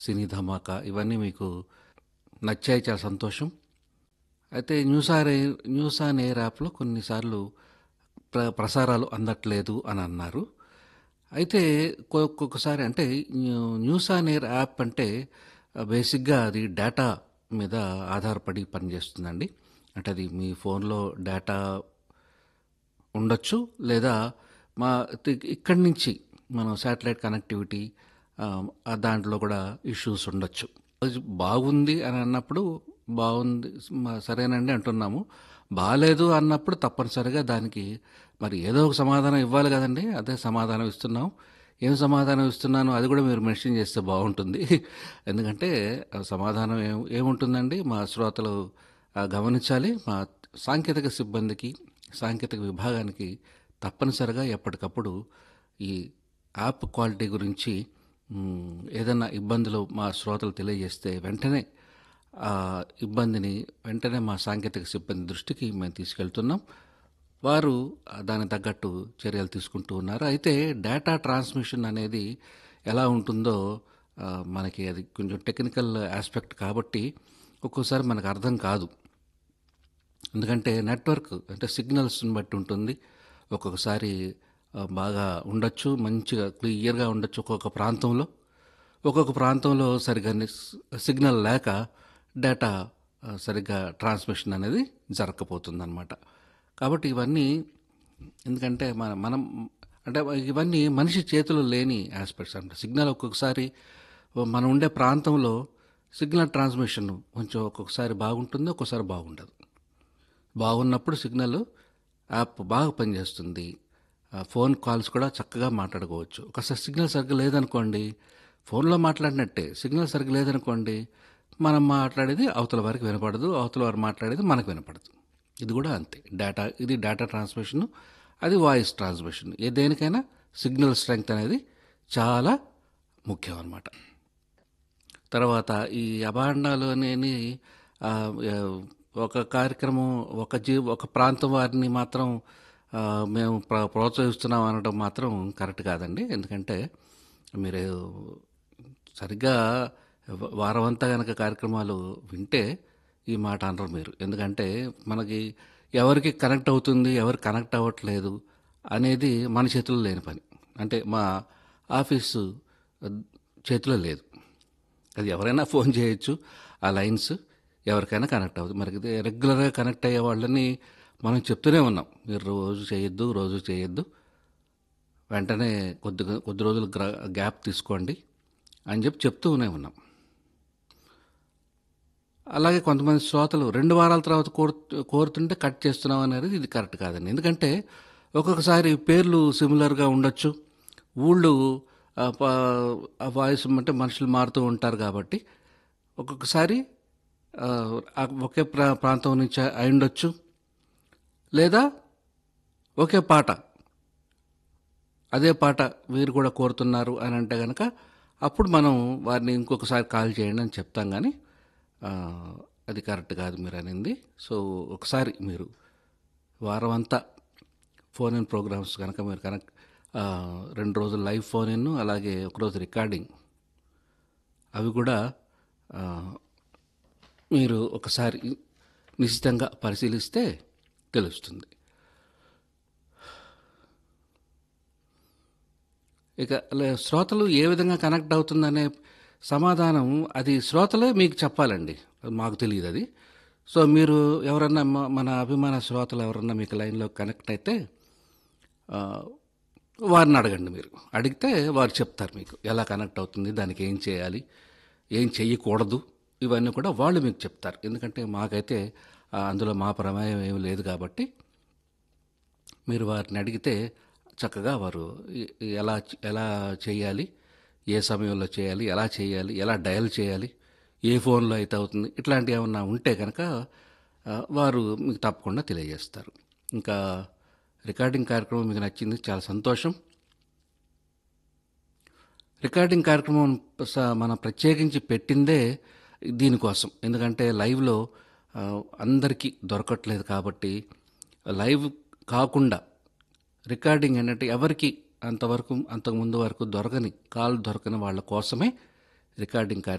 సినీ ధమాకా ఇవన్నీ మీకు నచ్చాయి చాలా సంతోషం అయితే news or AIR news on AIR యాప్లో కొన్నిసార్లు ప్ర ప్రసారాలు అందట్లేదు అని అన్నారు అయితే కొ- ఒక్కొక్కసారి అంటే న్యూ- న్యూస్ ఆన్ ఎయిర్ యాప్ అంటే ఆ, బేసిక్గా అది డేటా మీద ఆధారపడి పనిచేస్తుందండి అంటే అది మీ ఫోన్లో డేటా ఉండొచ్చు లేదా మా తి- ఇక్కడి నుంచి మనం శాటిలైట్ కనెక్టివిటీ ఆ, ఆ దాంట్లో కూడా ఇష్యూస్ ఉండొచ్చు అది బాగుంది అని అన్నప్పుడు బాగుంది మ- సరేనండి అంటున్నాము బాగాలేదు అన్నప్పుడు తప్పనిసరిగా దానికి మరి ఏదో ఒక సమాధానం ఇవ్వాలి కదండి అదే సమాధానం ఇస్తున్నాం ఏం సమాధానం ఇస్తున్నాను అది కూడా మీరు మెన్షన్ చేస్తే బాగుంటుంది ఎందుకంటే ఆ సమాధానం ఏం ఏముంటుందండి మా శ్రోతలు ఆ, గమనించాలి మా సాంకేతిక సిబ్బందికి సాంకేతిక విభాగానికి తప్పనిసరిగా ఎప్పటికప్పుడు ఈ యాప్ క్వాలిటీ గురించి మ్, ఏదైనా ఇబ్బందులు మా శ్రోతలు తెలియజేస్తే వెంటనే ఆ ఇబ్బందిని వెంటనే మా సాంకేతిక సిబ్బంది దృష్టికి మేము తీసుకెళ్తున్నాం వారు ఆ, దానికి తగ్గట్టు చర్యలు తీసుకుంటూ ఉన్నారు అయితే డేటా ట్రాన్స్మిషన్ అనేది ఎలా ఉంటుందో ఆ, మనకి అది కొంచెం టెక్నికల్ ఆస్పెక్ట్ కాబట్టి ఒక్కోసారి మనకు అర్థం కాదు ఎందుకంటే నెట్వర్క్ అంటే సిగ్నల్స్ని బట్టి ఉంటుంది ఒక్కొక్కసారి ఆ, బాగా ఉండొచ్చు మంచిగా క్లియర్గా ఉండొచ్చు ఒక్కొక్క ప్రాంతంలో ఒక్కొక్క ప్రాంతంలో సరిగ్గా సిగ్నల్ లేక డేటా ఆ, సరిగ్గా ట్రాన్స్మిషన్ అనేది జరగకపోతుంది అనమాట కాబట్టి ఇవన్నీ ఎందుకంటే మన మనం అంటే ఇవన్నీ మనిషి చేతిలో లేని ఆస్పెక్ట్స్ అంటే సిగ్నల్ ఒక్కొక్కసారి మనం ఉండే ప్రాంతంలో సిగ్నల్ ట్రాన్స్మిషన్ కొంచెం ఒక్కొక్కసారి బాగుంటుంది ఒక్కొక్కసారి బాగుండదు బాగున్నప్పుడు సిగ్నల్ యాప్ బాగా పనిచేస్తుంది ఆ, ఫోన్ కాల్స్ కూడా చక్కగా మాట్లాడుకోవచ్చు ఒకసారి సిగ్నల్ సరిగ్గా లేదనుకోండి ఫోన్లో మాట్లాడినట్టే సిగ్నల్ సరిగ్గా లేదనుకోండి మనం మాట్లాడేది అవతల వారికి వినపడదు అవతల వారు మాట్లాడేది మనకు వినపడదు ఇది కూడా అంతే డేటా ఇది డేటా ట్రాన్స్మిషన్ అది వాయిస్ ట్రాన్స్మిషన్ ఏ దేనికైనా సిగ్నల్ స్ట్రెంగ్త్ అనేది చాలా ముఖ్యం అన్నమాట తర్వాత ఈ అభాండాలు అనేవి ఆ, ఆ, ఒక కార్యక్రమం ఒక జీ ఒక ప్రాంతం వారిని మాత్రం ఆ, మేము ప్ర ప్రోత్సహిస్తున్నాం అనడం మాత్రం కరెక్ట్ కాదండి ఎందుకంటే మీరు సరిగ్గా వారం అంతా కనుక కార్యక్రమాలు వింటే ఈ మాట అనరు మీరు ఎందుకంటే మనకి ఎవరికి కనెక్ట్ అవుతుంది ఎవరు కనెక్ట్ అవ్వట్లేదు అనేది మన చేతుల్లో లేని పని అంటే మా ఆఫీసు చేతిలో లేదు అది ఎవరైనా ఫోన్ చేయొచ్చు ఆ లైన్స్ ఎవరికైనా కనెక్ట్ అవుతుంది మరి ఇది రెగ్యులర్గా కనెక్ట్ అయ్యే వాళ్ళని మనం చెప్తూనే ఉన్నాం మీరు రోజు చేయొద్దు రోజు చేయొద్దు వెంటనే కొద్ది కొద్ది రోజులు గ్రా- గ్యాప్ తీసుకోండి అని చెప్పి చెప్తూనే ఉన్నాం అలాగే కొంతమంది శ్రోతలు రెండు వారాల తర్వాత కోరు కోరుతుంటే కట్ చేస్తున్నాం అనేది ఇది కరెక్ట్ కాదండి ఎందుకంటే ఒక్కొక్కసారి పేర్లు సిమిలర్గా ఉండొచ్చు ఊళ్ళు ఆ, ప- ఆ వాయిస్ అంటే మనుషులు మారుతూ ఉంటారు కాబట్టి ఒక్కొక్కసారి ఆ, ఆ ఒకే ప్రా ప్రాంతం నుంచి అయి ఉండొచ్చు లేదా ఒకే పాట అదే పాట వీరు కూడా కోరుతున్నారు అని అంటే కనుక అప్పుడు మనం వారిని ఇంకొకసారి కాల్ చేయండి అని చెప్తాం కానీ ఆ, అది కరెక్ట్ కాదు మీరు అనింది సో ఒకసారి మీరు వారం అంతా ఫోన్ ఇన్ ప్రోగ్రామ్స్ కనుక మీరు కనుక ఆ, రెండు రోజులు లైవ్ ఫోన్ ఇన్ అలాగే ఒకరోజు రికార్డింగ్ అవి కూడా ఆ, మీరు ఒకసారి నిశ్చితంగా పరిశీలిస్తే తెలుస్తుంది ఇక లే- శ్రోతలు ఏ విధంగా కనెక్ట్ అవుతుందనే సమాధానం అది శ్రోతలే మీకు చెప్పాలండి అది మాకు తెలియదు అది సో మీరు ఎవరన్నా మ- మన అభిమాన శ్రోతలు ఎవరన్నా మీకు లైన్లో కనెక్ట్ అయితే ఆ, వారిని అడగండి మీరు అడిగితే వారు చెప్తారు మీకు ఎలా కనెక్ట్ అవుతుంది దానికి ఏం చేయాలి ఏం చెయ్యకూడదు ఇవన్నీ కూడా వాళ్ళు మీకు చెప్తారు ఎందుకంటే మాకైతే ఆ, అందులో మా ప్రమేయం ఏమి లేదు కాబట్టి మీరు వారిని అడిగితే చక్కగా వారు ఎ- ఎలా ఎలా చేయాలి ఏ సమయంలో చేయాలి ఎలా చేయాలి ఎలా డయల్ చేయాలి ఏ ఫోన్లో అయితే అవుతుంది ఇట్లాంటివి ఏమన్నా ఉంటే కనుక ఆ, వారు మీకు తప్పకుండా తెలియజేస్తారు ఇంకా రికార్డింగ్ కార్యక్రమం మీకు నచ్చింది చాలా సంతోషం రికార్డింగ్ కార్యక్రమం స- మనం ప్రత్యేకించి పెట్టిందే దీనికోసం ఎందుకంటే లైవ్లో ఆ, అందరికీ దొరకట్లేదు కాబట్టి లైవ్ కాకుండా రికార్డింగ్ ఏంటంటే ఎవరికి అంతవరకు అంతకుముందు వరకు దొరకని కాల్ దొరకని వాళ్ళ కోసమే రికార్డింగ్ కార్య